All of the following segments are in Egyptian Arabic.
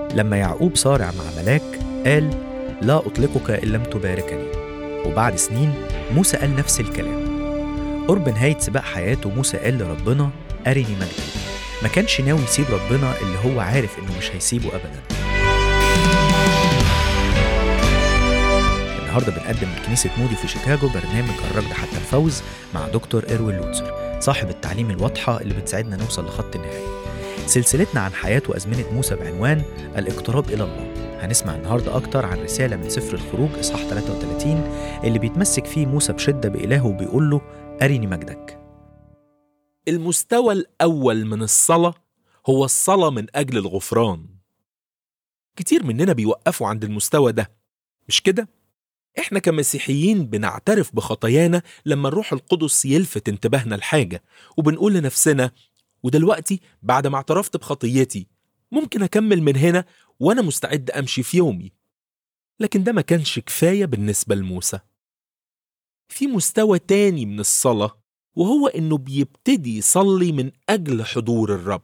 لما يعقوب صارع مع ملاك قال لا أطلقك إن لم تباركني وبعد سنين موسى قال نفس الكلام قرب نهاية سباق حياته موسى قال لربنا أرني مجدي ما كانش ناوي يسيب ربنا اللي هو عارف إنه مش هيسيبه أبدا النهارده بنقدم من كنيسة مودي في شيكاغو برنامج الركض حتى الفوز مع دكتور إروين لوتسر صاحب التعليم الواضحة اللي بتساعدنا نوصل لخط النهاية سلسلتنا عن حياة وأزمنة موسى بعنوان الاقتراب إلى الله هنسمع النهاردة أكتر عن رسالة من سفر الخروج إصحاح 33 اللي بيتمسك فيه موسى بشدة بإلهه وبيقول له أرني مجدك المستوى الأول من الصلاة هو الصلاة من أجل الغفران كتير مننا بيوقفوا عند المستوى ده مش كده؟ احنا كمسيحيين بنعترف بخطايانا لما الروح القدس يلفت انتباهنا لحاجة وبنقول لنفسنا ودلوقتي بعد ما اعترفت بخطيتي ممكن أكمل من هنا وأنا مستعد أمشي في يومي لكن ده ما كانش كفاية بالنسبة لموسى في مستوى تاني من الصلاة وهو إنه بيبتدي يصلي من أجل حضور الرب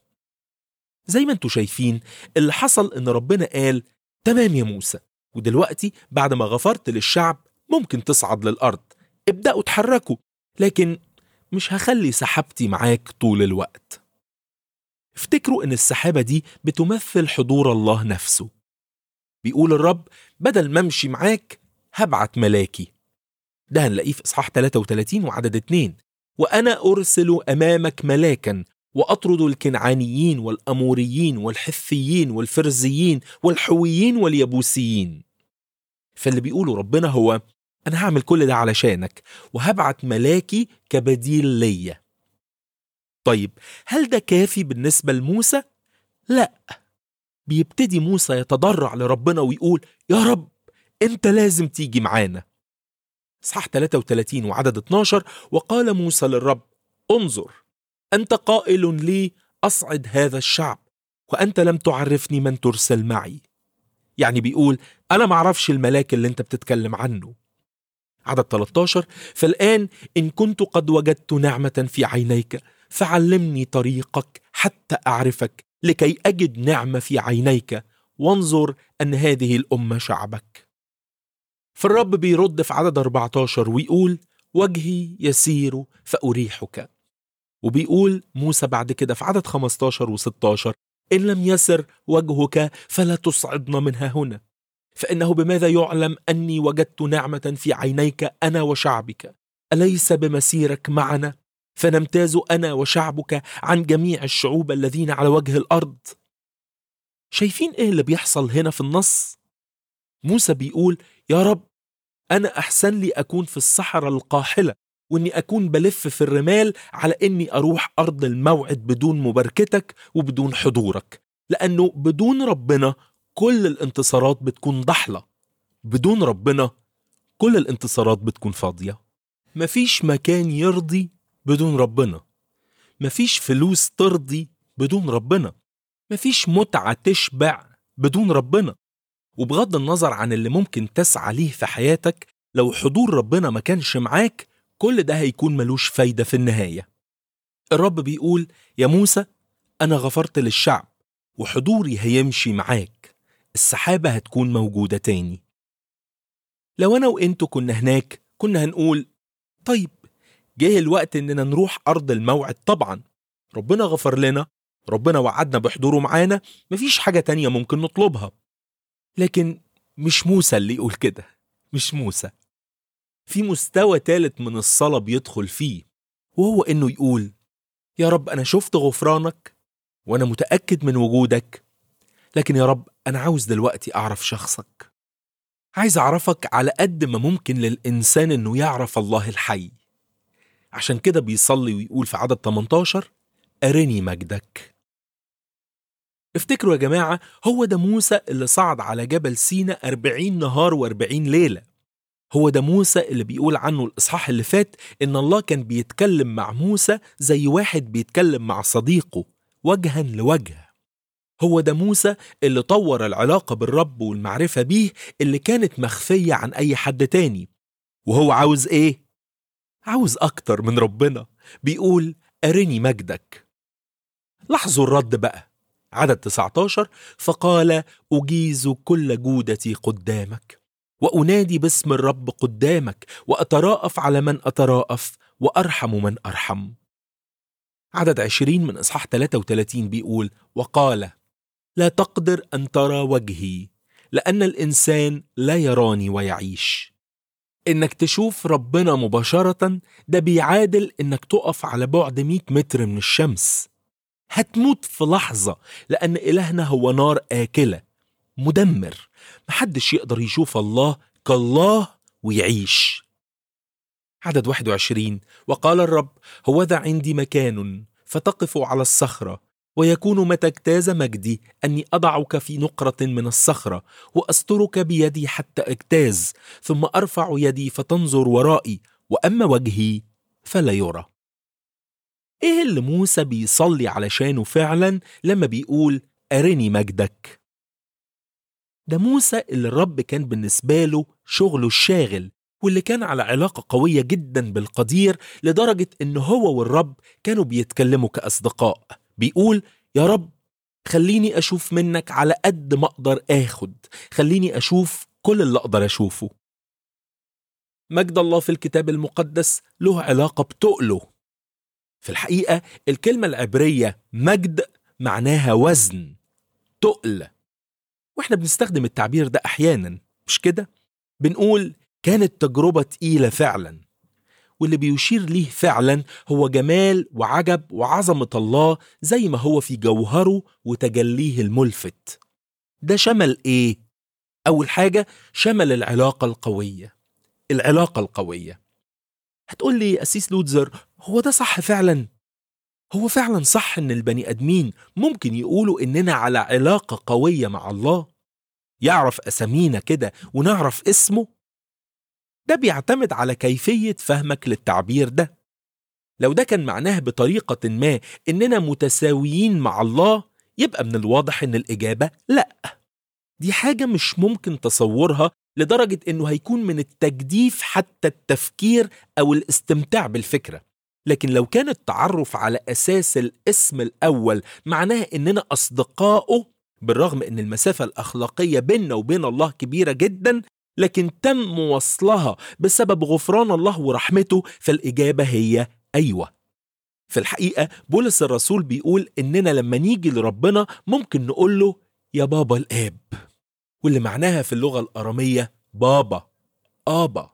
زي ما انتوا شايفين اللي حصل إن ربنا قال تمام يا موسى ودلوقتي بعد ما غفرت للشعب ممكن تصعد للأرض ابدأوا اتحركوا لكن مش هخلي سحابتي معاك طول الوقت افتكروا ان السحابة دي بتمثل حضور الله نفسه بيقول الرب بدل ما امشي معاك هبعت ملاكي ده هنلاقيه في اصحاح 33 وعدد 2 وانا ارسل امامك ملاكا واطرد الكنعانيين والاموريين والحثيين والفرزيين والحويين واليبوسيين فاللي بيقوله ربنا هو انا هعمل كل ده علشانك وهبعت ملاكي كبديل ليا طيب هل ده كافي بالنسبه لموسى لا بيبتدي موسى يتضرع لربنا ويقول يا رب انت لازم تيجي معانا اصحاح 33 وعدد 12 وقال موسى للرب انظر انت قائل لي اصعد هذا الشعب وانت لم تعرفني من ترسل معي يعني بيقول انا معرفش الملاك اللي انت بتتكلم عنه عدد 13 فالآن إن كنت قد وجدت نعمة في عينيك فعلمني طريقك حتى أعرفك لكي أجد نعمة في عينيك وانظر أن هذه الأمة شعبك فالرب بيرد في عدد 14 ويقول وجهي يسير فأريحك وبيقول موسى بعد كده في عدد 15 و16 إن لم يسر وجهك فلا تصعدنا منها هنا فإنه بماذا يعلم أني وجدت نعمة في عينيك أنا وشعبك أليس بمسيرك معنا فنمتاز أنا وشعبك عن جميع الشعوب الذين على وجه الأرض شايفين إيه اللي بيحصل هنا في النص؟ موسى بيقول يا رب أنا أحسن لي أكون في الصحراء القاحلة وإني أكون بلف في الرمال على إني أروح أرض الموعد بدون مباركتك وبدون حضورك لأنه بدون ربنا كل الانتصارات بتكون ضحلة بدون ربنا كل الانتصارات بتكون فاضية مفيش مكان يرضي بدون ربنا مفيش فلوس ترضي بدون ربنا مفيش متعة تشبع بدون ربنا وبغض النظر عن اللي ممكن تسعى ليه في حياتك لو حضور ربنا ما كانش معاك كل ده هيكون ملوش فايدة في النهاية الرب بيقول يا موسى أنا غفرت للشعب وحضوري هيمشي معاك السحابة هتكون موجودة تاني لو أنا وإنتوا كنا هناك كنا هنقول طيب جه الوقت إننا نروح أرض الموعد طبعا ربنا غفر لنا ربنا وعدنا بحضوره معانا مفيش حاجة تانية ممكن نطلبها لكن مش موسى اللي يقول كده مش موسى في مستوى تالت من الصلاة بيدخل فيه وهو إنه يقول يا رب أنا شفت غفرانك وأنا متأكد من وجودك لكن يا رب أنا عاوز دلوقتي أعرف شخصك عايز أعرفك على قد ما ممكن للإنسان إنه يعرف الله الحي عشان كده بيصلي ويقول في عدد 18 أرني مجدك افتكروا يا جماعة هو ده موسى اللي صعد على جبل سينا 40 نهار و40 ليلة هو ده موسى اللي بيقول عنه الإصحاح اللي فات إن الله كان بيتكلم مع موسى زي واحد بيتكلم مع صديقه وجها لوجه هو ده موسى اللي طور العلاقة بالرب والمعرفة بيه اللي كانت مخفية عن أي حد تاني وهو عاوز إيه؟ عاوز أكتر من ربنا بيقول أرني مجدك لاحظوا الرد بقى عدد 19 فقال أجيز كل جودتي قدامك وأنادي باسم الرب قدامك وأتراءف على من أتراءف وأرحم من أرحم عدد 20 من إصحاح 33 بيقول وقال لا تقدر أن ترى وجهي لأن الإنسان لا يراني ويعيش إنك تشوف ربنا مباشرة ده بيعادل إنك تقف على بعد 100 متر من الشمس هتموت في لحظة لأن إلهنا هو نار آكلة مدمر محدش يقدر يشوف الله كالله ويعيش عدد 21 وقال الرب هوذا عندي مكان فتقف على الصخرة ويكون متى اجتاز مجدي أني أضعك في نقرة من الصخرة وأسترك بيدي حتى اجتاز ثم أرفع يدي فتنظر ورائي وأما وجهي فلا يرى إيه اللي موسى بيصلي علشانه فعلا لما بيقول أرني مجدك ده موسى اللي الرب كان بالنسبة له شغله الشاغل واللي كان على علاقة قوية جدا بالقدير لدرجة إن هو والرب كانوا بيتكلموا كأصدقاء بيقول يا رب خليني أشوف منك على قد ما أقدر آخد خليني أشوف كل اللي أقدر أشوفه مجد الله في الكتاب المقدس له علاقة بتقله في الحقيقة الكلمة العبرية مجد معناها وزن تقل واحنا بنستخدم التعبير ده أحيانا مش كده؟ بنقول كانت تجربة تقيلة فعلا واللي بيشير ليه فعلا هو جمال وعجب وعظمة الله زي ما هو في جوهره وتجليه الملفت ده شمل ايه؟ أول حاجة شمل العلاقة القوية العلاقة القوية هتقول لي أسيس لوتزر هو ده صح فعلا؟ هو فعلا صح إن البني آدمين ممكن يقولوا إننا على علاقة قوية مع الله؟ يعرف أسامينا كده ونعرف اسمه؟ ده بيعتمد على كيفية فهمك للتعبير ده لو ده كان معناه بطريقة ما إننا متساويين مع الله يبقى من الواضح إن الإجابة لأ دي حاجة مش ممكن تصورها لدرجة إنه هيكون من التجديف حتى التفكير أو الاستمتاع بالفكرة لكن لو كان التعرف على أساس الاسم الأول معناه إننا أصدقائه بالرغم إن المسافة الأخلاقية بيننا وبين الله كبيرة جدا لكن تم وصلها بسبب غفران الله ورحمته فالإجابة هي أيوة في الحقيقة بولس الرسول بيقول إننا لما نيجي لربنا ممكن نقول له يا بابا الآب واللي معناها في اللغة الأرامية بابا آبا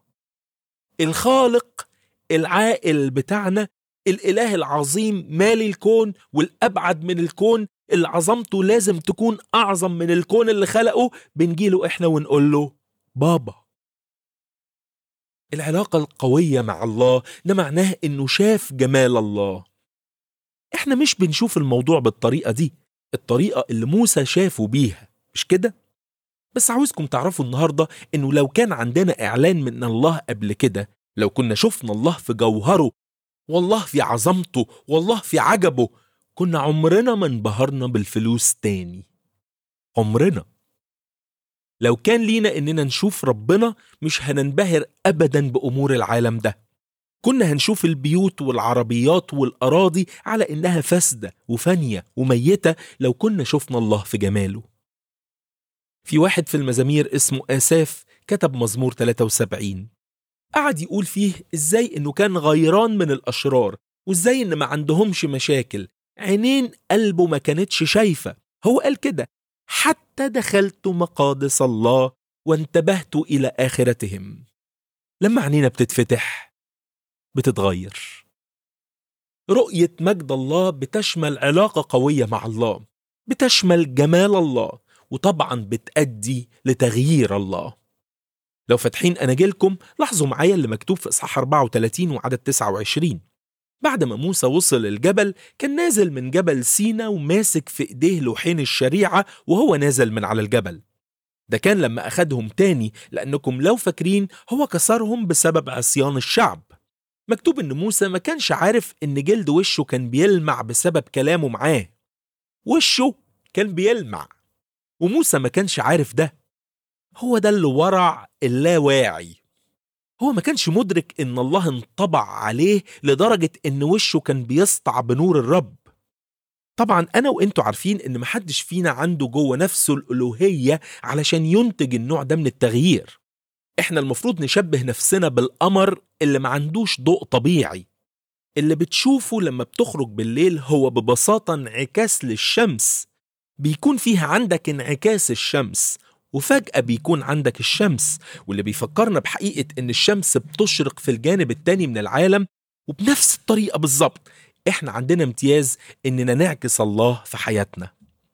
الخالق العائل بتاعنا الإله العظيم مالي الكون والأبعد من الكون اللي عظمته لازم تكون أعظم من الكون اللي خلقه بنجيله إحنا ونقول له بابا العلاقة القوية مع الله ده معناه إنه شاف جمال الله إحنا مش بنشوف الموضوع بالطريقة دي الطريقة اللي موسى شافه بيها مش كده؟ بس عاوزكم تعرفوا النهاردة إنه لو كان عندنا إعلان من الله قبل كده لو كنا شفنا الله في جوهره والله في عظمته والله في عجبه كنا عمرنا ما انبهرنا بالفلوس تاني عمرنا لو كان لينا اننا نشوف ربنا مش هننبهر ابدا بامور العالم ده كنا هنشوف البيوت والعربيات والاراضي على انها فاسده وفانيه وميته لو كنا شفنا الله في جماله في واحد في المزامير اسمه اساف كتب مزمور 73 قعد يقول فيه ازاي انه كان غيران من الاشرار وازاي ان ما عندهمش مشاكل عينين قلبه ما كانتش شايفه هو قال كده حتى دخلت مقادس الله وانتبهت الى اخرتهم لما عينينا بتتفتح بتتغير رؤيه مجد الله بتشمل علاقه قويه مع الله بتشمل جمال الله وطبعا بتأدي لتغيير الله لو فاتحين أناجيلكم لاحظوا معايا اللي مكتوب في إصحاح 34 وعدد 29 بعد ما موسى وصل الجبل كان نازل من جبل سينا وماسك في إيديه لوحين الشريعة وهو نازل من على الجبل ده كان لما أخدهم تاني لأنكم لو فاكرين هو كسرهم بسبب عصيان الشعب مكتوب إن موسى ما كانش عارف إن جلد وشه كان بيلمع بسبب كلامه معاه وشه كان بيلمع وموسى ما كانش عارف ده هو ده اللي ورع اللاواعي هو ما كانش مدرك ان الله انطبع عليه لدرجة ان وشه كان بيسطع بنور الرب طبعا أنا وإنتوا عارفين إن محدش فينا عنده جوه نفسه الألوهية علشان ينتج النوع ده من التغيير إحنا المفروض نشبه نفسنا بالقمر اللي ما عندوش ضوء طبيعي اللي بتشوفه لما بتخرج بالليل هو ببساطة انعكاس للشمس بيكون فيها عندك انعكاس الشمس وفجأة بيكون عندك الشمس واللي بيفكرنا بحقيقة إن الشمس بتشرق في الجانب التاني من العالم وبنفس الطريقة بالظبط إحنا عندنا امتياز إننا نعكس الله في حياتنا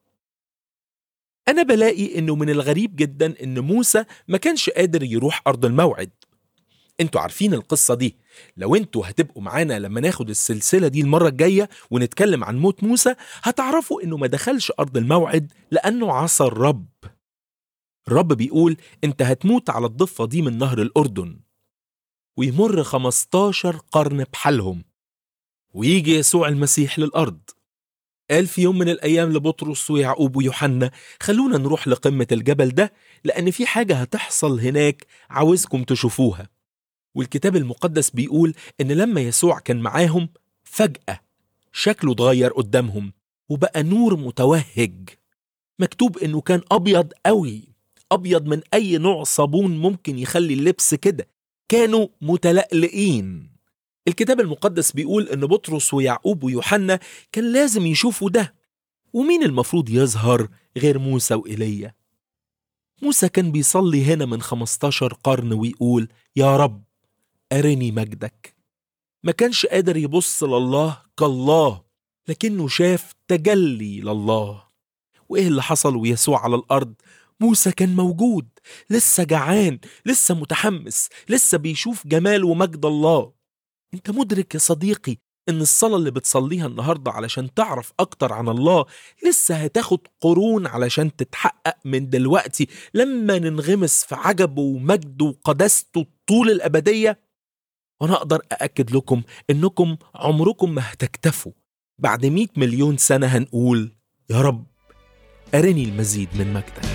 أنا بلاقي إنه من الغريب جدا إن موسى ما كانش قادر يروح أرض الموعد انتوا عارفين القصة دي لو انتوا هتبقوا معانا لما ناخد السلسلة دي المرة الجاية ونتكلم عن موت موسى هتعرفوا انه ما دخلش أرض الموعد لأنه عصى الرب الرب بيقول انت هتموت على الضفة دي من نهر الأردن ويمر 15 قرن بحالهم ويجي يسوع المسيح للأرض قال في يوم من الأيام لبطرس ويعقوب ويوحنا خلونا نروح لقمة الجبل ده لأن في حاجة هتحصل هناك عاوزكم تشوفوها والكتاب المقدس بيقول إن لما يسوع كان معاهم فجأة شكله اتغير قدامهم وبقى نور متوهج مكتوب إنه كان أبيض قوي أبيض من أي نوع صابون ممكن يخلي اللبس كده كانوا متلألئين الكتاب المقدس بيقول إن بطرس ويعقوب ويوحنا كان لازم يشوفوا ده ومين المفروض يظهر غير موسى وإيليا موسى كان بيصلي هنا من 15 قرن ويقول يا رب أرني مجدك ما كانش قادر يبص لله كالله لكنه شاف تجلي لله وإيه اللي حصل ويسوع على الأرض موسى كان موجود لسه جعان لسه متحمس لسه بيشوف جمال ومجد الله انت مدرك يا صديقي ان الصلاة اللي بتصليها النهاردة علشان تعرف اكتر عن الله لسه هتاخد قرون علشان تتحقق من دلوقتي لما ننغمس في عجبه ومجده وقداسته طول الابدية وانا اقدر ااكد لكم انكم عمركم ما هتكتفوا بعد مئة مليون سنة هنقول يا رب أرني المزيد من مجدك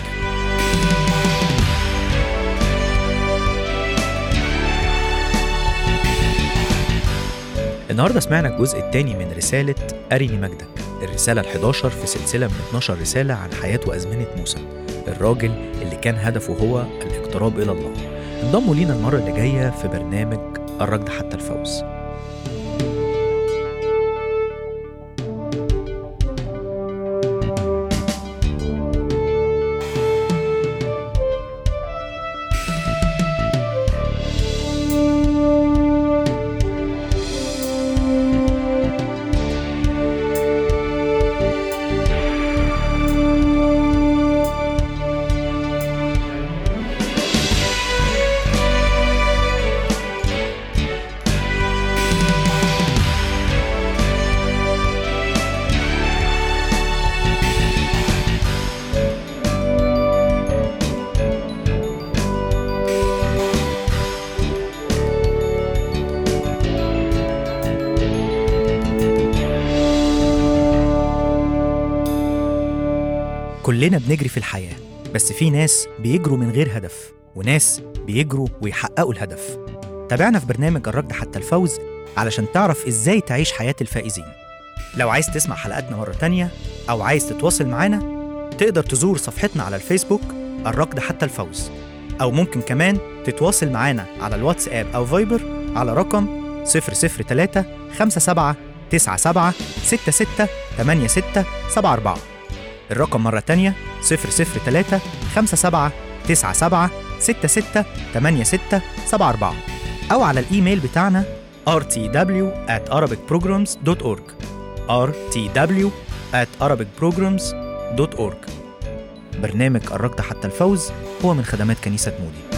النهارده سمعنا الجزء الثاني من رسالة أرني مجدك الرسالة ال11 في سلسلة من 12 رسالة عن حياة وأزمنة موسى الراجل اللي كان هدفه هو الاقتراب إلى الله انضموا لينا المرة اللي جاية في برنامج الركض حتى الفوز كلنا بنجري في الحياة بس في ناس بيجروا من غير هدف وناس بيجروا ويحققوا الهدف تابعنا في برنامج الركض حتى الفوز علشان تعرف ازاي تعيش حياة الفائزين لو عايز تسمع حلقاتنا مرة تانية أو عايز تتواصل معانا تقدر تزور صفحتنا على الفيسبوك الركض حتى الفوز أو ممكن كمان تتواصل معانا على الواتساب أو فايبر على رقم 003 57 97 66 86 74 الرقم مرة تانية 003 57 97 66 86 74 أو على الإيميل بتاعنا rtw at arabicprograms.org rtw at arabicprograms.org برنامج الركض حتى الفوز هو من خدمات كنيسة مودي